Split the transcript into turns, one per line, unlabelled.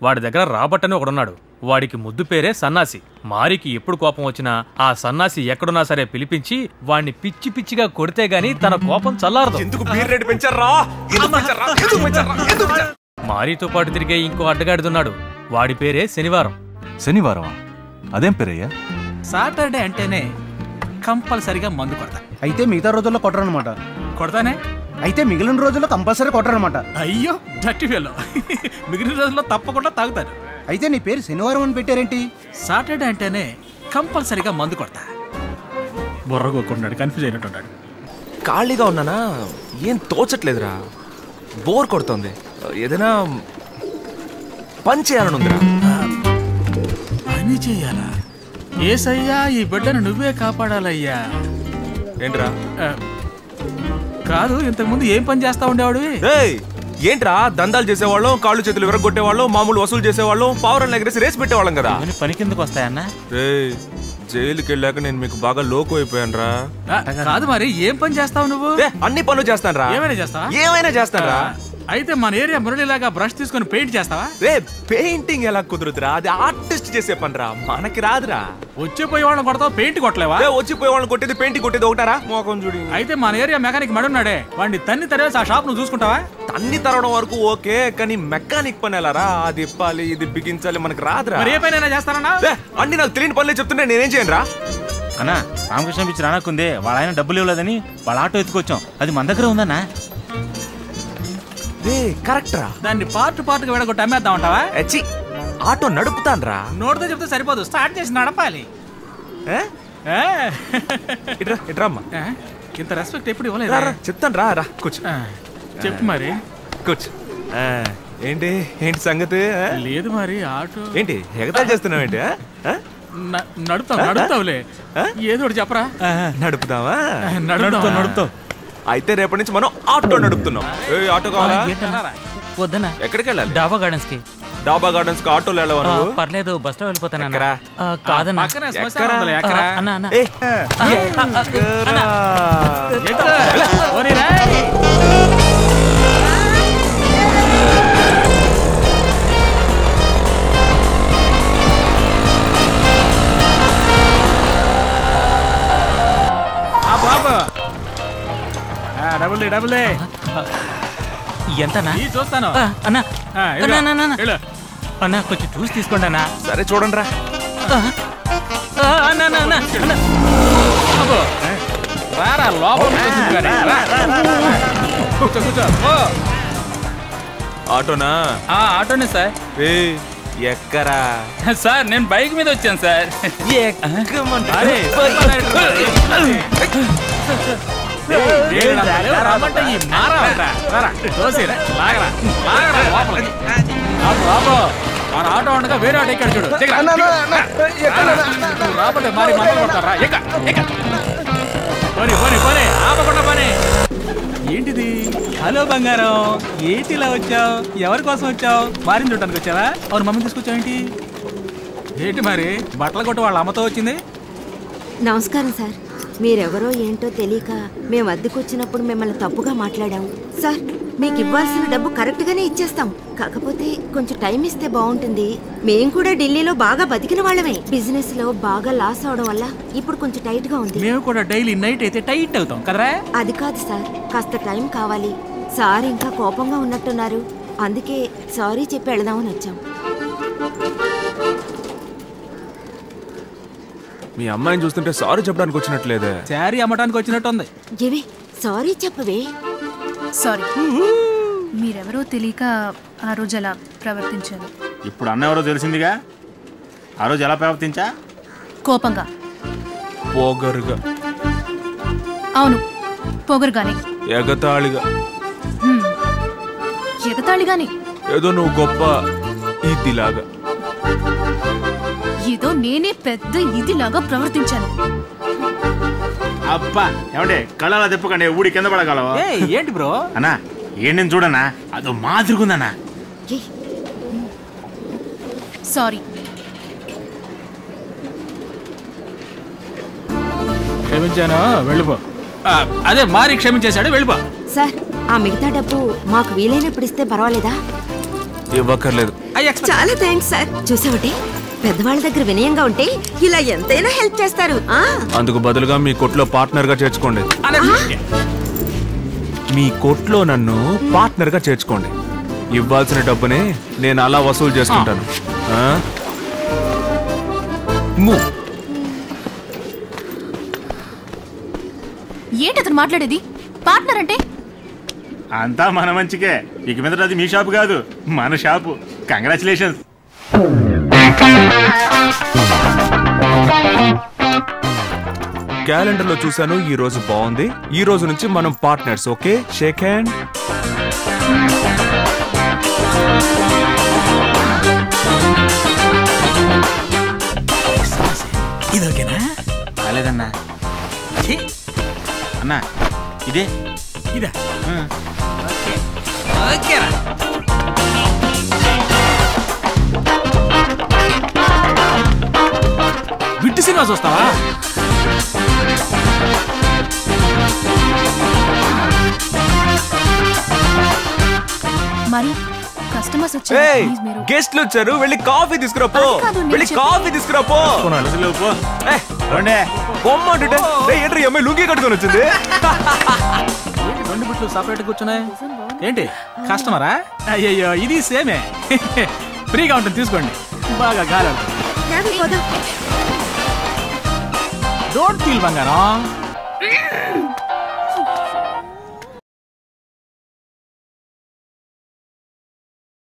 వాడి దగ్గర రాబర్ట్ అని ఒకడున్నాడు వాడికి ముద్దు పేరే సన్నాసి మారికి ఎప్పుడు కోపం వచ్చినా ఆ సన్నాసి ఎక్కడున్నా సరే పిలిపించి వాడిని పిచ్చి పిచ్చిగా కొడితే గాని తన కోపం చల్లారదు
ఎందుకు బీర్ రేటు పెంచారా ఎందుకు పెంచారా ఎందుకు పెంచారా ఎందుకు పెంచారా
మారితో పాటు తిరిగే ఇంకో అడ్డగాడిదున్నాడు వాడి పేరే శనివారం
శనివారమా అదేం పేరయ్యా
సాటర్డే అంటేనే కంపల్సరిగా మందు కొడతా
అయితే మిగతా రోజుల్లో కొట్టరనమాట
కొడతానే
అయితే మిగిలిన రోజుల్లో కంపల్సరీ కొట్టరనమాట
అయ్యో డట్టి ఫెల్లో మిగిలిన రోజుల్లో తప్పకుండా తాగుతాను
అయితే నీ పేరు శనివారం అని పెట్టారేంటి
సాటర్డే అంటేనే కంపల్సరిగా మందు కొడతా బుర్ర కొట్టుకున్నాడు కన్ఫ్యూజ్ అయినట్టున్నాడు
ఖాళీగా ఉన్నానా ఏం తోచట్లేదురా బోర్ కొడుతోంది ఏదైనా పని చేయాలని ఉందిరా
పని చేయాలా ఏసయ్యా ఈ బిడ్డను నువ్వే కాపాడాలయ్యా
ఏంట్రా
ఆ, కాదు ఇంతకుముందు ఏం పని చేస్తా ఉండేవాడివి
ఏయ్ ఏంట్రా దందాలు చేసేవాళ్ళం కాళ్ళు చేతులు విరగొట్టేవాళ్ళం మామూలు వసూలు చేసేవాళ్ళం పావురం ఎగరేసి రేసి పెట్టేవాళ్ళం కదా
పని కిందకు వస్తాయన్నా
రేయ్ జైలుకి వెళ్ళాక నేను మీకు బాగా లోకు అయిపోయాను రా
ఆ, కాదు మరి ఏం పని చేస్తావు నువ్వు
అన్ని పనులు చేస్తాను రా
ఏమైనా చేస్తావా
ఏమైనా చేస్తాను రా
అయితే మన ఏరియా మురళిలాగా బ్రష్ తీసుకొని పెయింట్ చేస్తావా
రే పెయింటింగ్ ఎలా కుదురుతురా అది ఆర్టిస్ట్ చేసే పని రా మనకి రాదురా
వచ్చిపోయే వాళ్ళని కొడతావు పెయింట్ కొట్టలేవా
రే వచ్చిపోయే వాళ్ళని కొట్టేది పెయింటింగ్ కొట్టేది ఒకటారా మోకం చూడి
అయితే మన ఏరియా మెకానిక్ మడున్నాడే వాడిని తన్ని తరేసి ఆ షాప్ నువ్వు చూసుకుంటావా
అన్ని తరవడం వరకు ఓకే కానీ మెకానిక్ పని ఎలా రా అది ఇప్పాలి ఇది బిగించాలి మనకి రాదురా
మరి ఏ పైన చేస్తారన్నా
రే, అన్ని నాకు తెలియని పనులే చెప్తుంటే నేనేం చేయను రా
అన్నా రామకృష్ణ పిచ్చి రానక్కుంది వాళ్ళ ఆయన డబ్బులు ఇవ్వలేదని వాళ్ళ ఆటో ఎత్తుకొచ్చాం అది మన దగ్గర ఉందన్నా
రే కరెక్ట్ రా
దాన్ని పార్ట్ పార్ట్ గా విడగొట్టి అమ్మేద్దాం అంటావా
ఎచ్చి ఆటో నడుపుతాను రా
నోటితో చెప్తే సరిపోదు స్టార్ట్ చేసి నడపాలి
ఏ?
ఏ?
ఇట్రా ఇట్రా అమ్మా
ఏ? ఇంత రెస్పెక్ట్ ఎప్పుడు
రా,
ఇవ్వలేదు
రా, చెప్తాను రా రా కూర్చో
చెప్పు మరి
కూర్చో ఆ, ఏంటి ఏంటి సంగతి ఆ?
లేదు మరి ఆటో
ఏంటి ఎగతాళి చేస్తున్నావు ఏంటి ఆ? ఆ?
న- నడుపుతావు నడుపుతావులే ఏదో ఒకటి చెప్పరా
నడుపుదామా
నడుపుతావు నడుపుతావు
అయితే రేపటి నుంచి మనం ఆటో నడుపుతున్నాం ఏ ఆటో కావాలా
వద్దనా
ఎక్కడికి వెళ్ళాలి
డాబా గార్డెన్స్ కి
డాబా గార్డెన్స్ కి ఆటోలో వెళ్ళవా
ఆ,
నువ్వు
పర్లేదు బస్ లో వెళ్ళిపోతాను
ఎక్కరా?
కాదన్నా
పక్కనే శ్మశానం
ఎక్కరా?
ఉందిలే, ఎక్కరా?
అన్న అన్న
ఏ,
ఎక్కరా? ఓరి రాయ్. ఆ బాబు ఆ, డబుల్ డే, డబుల్ డే.
ఎంతనా
ఈ చూస్తాను
ఆ, అన్న
ఆ,
అన్న,
ఇదిగో.
అన్న, అన్న, అన్న.
వెళ్ళు.
అన్న కొంచెం చూసి తీసుకోండి అన్న
సరే చూడండి రా
ఆ, ఆ, అన్న అన్న అన్న అన్న
బాబు, రారా లోపల కూర్చుంది కానీ. రా. కూర్చో కూర్చో ఓ.
ఆటోనా
ఆ, ఆటోనే సార్
ఏ ఎక్కరా
సార్ నేను బైక్ మీద వచ్చాను సార్
ఎక్కమంటే
అరే, ఏయ్, ఏడు వందలు రమ్మంటే ఈ మారా అంట. రారా, తోసిరా, లాగరా, లాగరా లోపలికి. బాబు, బాబు, మన ఆటో ఉండగా వేరే ఆటో ఎక్కడ చూడు దిగరా, దిగరా. నువ్వు రాబట్టే మారి మంటలు కొడతారా ఎక్క ఎక్క పోనీ పోనీ పోనీ ఆపకుండా పోనీ ఏంటిది హలో బంగారం ఏంటి ఇలా వచ్చావు ఎవరి కోసం వచ్చావు మారిని చూడటానికి వచ్చావా అవును మమ్మీ తీసుకొచ్చావు ఏంటి ఏంటి మరి బట్టలు కొట్టు వాళ్ళ అమ్మతో వచ్చింది
నమస్కారం సార్ మీరెవరో ఏంటో తెలియక మేము అద్దెకొచ్చినప్పుడు మిమ్మల్ని తప్పుగా మాట్లాడాం సార్ మీకు ఇవ్వాల్సిన డబ్బు కరెక్ట్గానే ఇచ్చేస్తాం కాకపోతే కొంచెం టైం ఇస్తే బాగుంటుంది మేం కూడా ఢిల్లీలో బాగా బతికిన వాళ్ళమే బిజినెస్ లో బాగా లాస్ అవడం వల్ల ఇప్పుడు కొంచెం టైట్ గా ఉంది
మేము కూడా డైలీ నైట్ అయితే టైట్ అవుతాం కదరా
అది కాదు సార్ కాస్త టైం కావాలి సార్ ఇంకా కోపంగా ఉన్నట్టున్నారు అందుకే సారీ చెప్పి వెళదామని వచ్చాం
మీ అమ్మాయిని చూస్తుంటే సారీ చెప్పడానికి వచ్చినట్లేదే
శారీ అమ్మటానికి వచ్చినట్టు ఉంది
ఏవే సారీ చెప్పవే
సారీ మీరెవరో తెలియక ఆ రోజు అలా ప్రవర్తించాను
ఇప్పుడు అన్న ఎవరో తెలిసిందిగా ఆ రోజు ఎలా ప్రవర్తించా
కోపంగా
పోగరుగా
అవును పొగరుగానే
ఎగతాళిగా
హ్మ్. ఎగతాళిగానే
ఏదో నువ్వు గొప్ప ఇదిలాగా
ఏదో నేనే పెద్ద ఇదిలాగా ప్రవర్తించాను
అబ్బా ఏమంటే కళ్ళలా తిప్పకండి ఊడి కింద పడగలవా
ఏయ్, ఏంటి బ్రో
అన్నా ఏంటి నేను చూడన్నా అదో మాదిరిగుందన్నా
ఏయ్,
సారీ
క్షమించాను వెళ్ళిపో ఆ, అదే మారి క్షమించేశాడు వెళ్ళిపో
సార్ ఆ మిగతా డబ్బు మాకు వీలైనప్పుడు ఇస్తే పర్వాలేదా
ఇవ్వక్కర్లేదు
చాలా థ్యాంక్స్ సార్ చూసావటి పెద్దవాళ్ళ దగ్గర వినయంగా ఉంటే ఇలా ఎంతైనా హెల్ప్ చేస్తారు ఆ
అందుకు బదులుగా మీ కొట్లో పార్ట్నర్ గా చేర్చుకోండి మీ కొట్లో నన్ను పార్ట్నర్ గా చేర్చుకోండి ఇవ్వాల్సిన డబ్బుని నేను అలా వసూలు చేసుకుంటాను ఆ? ము.
ఏంటి అతను మాట్లాడేది పార్ట్నర్ అంటే
అంతా మన మంచికే ఇక మీద అది మీ షాపు కాదు మన షాపు కంగ్రాచులేషన్స్
క్యాలెండర్ లో చూసాను ఈ రోజు బాగుంది ఈ రోజు నుంచి మనం పార్ట్నర్స్ ఓకే షేక్ హ్యాండ్
ఇది ఓకేనా
కాలేదన్నా అన్నా ఇదే
ఇదా ఓకే ఓకేరా విట్టు సినిమా చూస్తావా
మరి కస్టమర్స్ వచ్చారు
ఏయ్
ప్లీజ్ మీరు
గెస్ట్లు వచ్చారు వెళ్ళి కాఫీ తీసుకురా పో
అది కాదు, నేను
వెళ్ళి
చెప్పేది.
కాఫీ తీసుకురా పో
అసలు పో.
ఏయ్,
రండి.
పొమ్మంటుంటే ఏయ్, ఏంట్రా ఈ అమ్మాయి లుంగి కట్టుకొని వచ్చింది
ఏంటి రెండు బిట్లు సపరేట్ కూర్చున్నాయి ఏంటి కస్టమరా అయ్యయ్యో ఇది సేమే ఫ్రీగా ఉంటుంది తీసుకోండి బాగా గాలి
యాభై పోదాం
డోంట్ ఫీల్ బంగారం